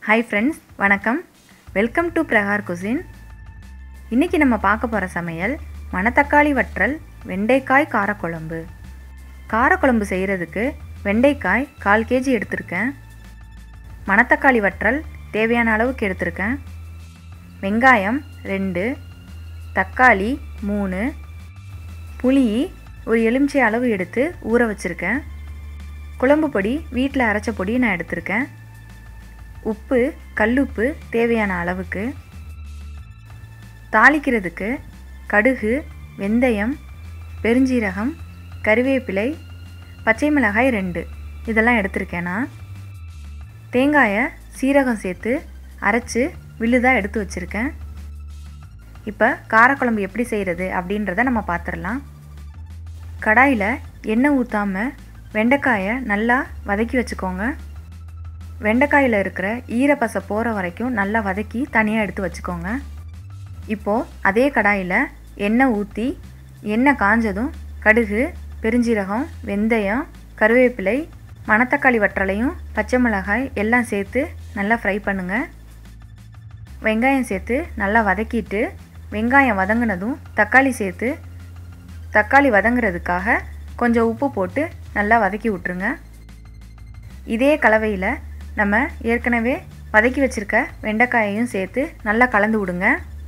hi friends வணக்கம் welcome to பிரகார் cuisine இன்றைக்கி நம்ம பார்க்க போகிற சமையல் மணத்தக்காளி வற்றல் வெண்டைக்காய் காரக்குழம்பு காரக்குழம்பு செய்கிறதுக்கு வெண்டைக்காய் கால் கேஜி எடுத்திருக்கேன் மணத்தக்காளி வற்றல் தேவையான அளவுக்கு எடுத்திருக்கேன் வெங்காயம் ரெண்டு தக்காளி மூணு புளி ஒரு எலுமிச்சை அளவு எடுத்து ஊற வச்சுருக்கேன் குழம்பு பொடி வீட்டில் அரைச்ச பொடி நான் எடுத்திருக்கேன் உப்பு கல்லுப்பு தேவையான அளவுக்கு தாளிக்கிறதுக்கு கடுகு வெந்தயம் பெருஞ்சீரகம் கருவேப்பிலை பச்சை மிளகாய் ரெண்டு இதெல்லாம் எடுத்திருக்கேன் நான் தேங்காயை சீரகம் சேர்த்து அரைச்சி விழுதாக எடுத்து வச்சுருக்கேன் இப்போ காரக்குழம்பு எப்படி செய்கிறது அப்படின்றத நம்ம பார்த்துடலாம் கடாயில் எண்ணெய் ஊற்றாமல் வெண்டைக்காயை நல்லா வதக்கி வச்சுக்கோங்க வெண்டைக்காயில் இருக்கிற ஈரப்பசை போகிற வரைக்கும் நல்லா வதக்கி தனியாக எடுத்து வச்சுக்கோங்க இப்போது அதே கடாயில் எண்ணெய் ஊற்றி எண்ணெய் காஞ்சதும் கடுகு பெருஞ்சீரகம் வெந்தயம் கருவேப்பிலை மணத்தக்காளி வற்றலையும் பச்சை மிளகாய் எல்லாம் சேர்த்து நல்லா ஃப்ரை பண்ணுங்கள் வெங்காயம் சேர்த்து நல்லா வதக்கிட்டு வெங்காயம் வதங்கினதும் தக்காளி சேர்த்து தக்காளி வதங்குறதுக்காக கொஞ்சம் உப்பு போட்டு நல்லா வதக்கி விட்ருங்க இதே கலவையில் நம்ம ஏற்கனவே வதக்கி வச்சுருக்க வெண்டைக்காயையும் சேர்த்து நல்லா கலந்து விடுங்க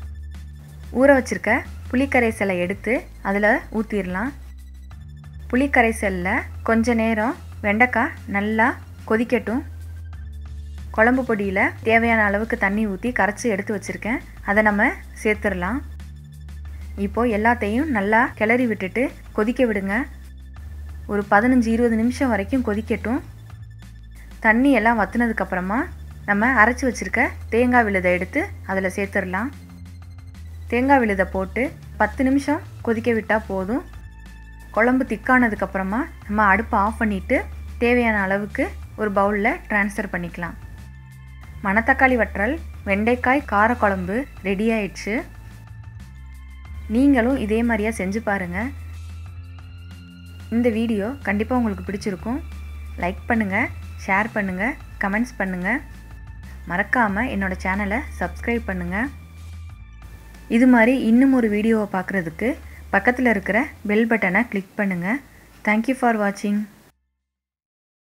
ஊற வச்சுருக்க புளிக்கரைசலை எடுத்து அதில் ஊற்றிடலாம் புளிக்கரைசலில் கொஞ்ச நேரம் வெண்டைக்காய் நல்லா கொதிக்கட்டும் குழம்பு பொடியில் தேவையான அளவுக்கு தண்ணி ஊற்றி கரைச்சி எடுத்து வச்சுருக்கேன் அதை நம்ம சேர்த்துடலாம் இப்போது எல்லாத்தையும் நல்லா கிளறி விட்டுட்டு கொதிக்க விடுங்க ஒரு பதினஞ்சு இருபது நிமிஷம் வரைக்கும் கொதிக்கட்டும் தண்ணி எல்லாம் வற்றுனதுக்கப்புறமா நம்ம அரைச்சி வச்சுருக்க தேங்காய் விழுதை எடுத்து அதில் சேர்த்துடலாம் தேங்காய் விழுதை போட்டு பத்து நிமிஷம் கொதிக்க விட்டால் போதும் குழம்பு திக்கானதுக்கப்புறமா நம்ம அடுப்பை ஆஃப் பண்ணிவிட்டு தேவையான அளவுக்கு ஒரு பவுலில் ட்ரான்ஸ்ஃபர் பண்ணிக்கலாம் மணத்தக்காளி வற்றல் வெண்டைக்காய் காரக்குழம்பு ரெடி ஆயிடுச்சு நீங்களும் இதே மாதிரியா செஞ்சு பாருங்கள் இந்த வீடியோ கண்டிப்பாக உங்களுக்கு பிடிச்சிருக்கும் லைக் பண்ணுங்கள் ஷேர் பண்ணுங்கள் கமெண்ட்ஸ் பண்ணுங்கள் மறக்காமல் என்னோடய சேனலை சப்ஸ்கிரைப் பண்ணுங்கள் இது மாதிரி இன்னும் ஒரு வீடியோவை பார்க்குறதுக்கு பக்கத்தில் இருக்கிற பெல் பட்டனை கிளிக் பண்ணுங்கள் தேங்க்யூ ஃபார் வாட்சிங்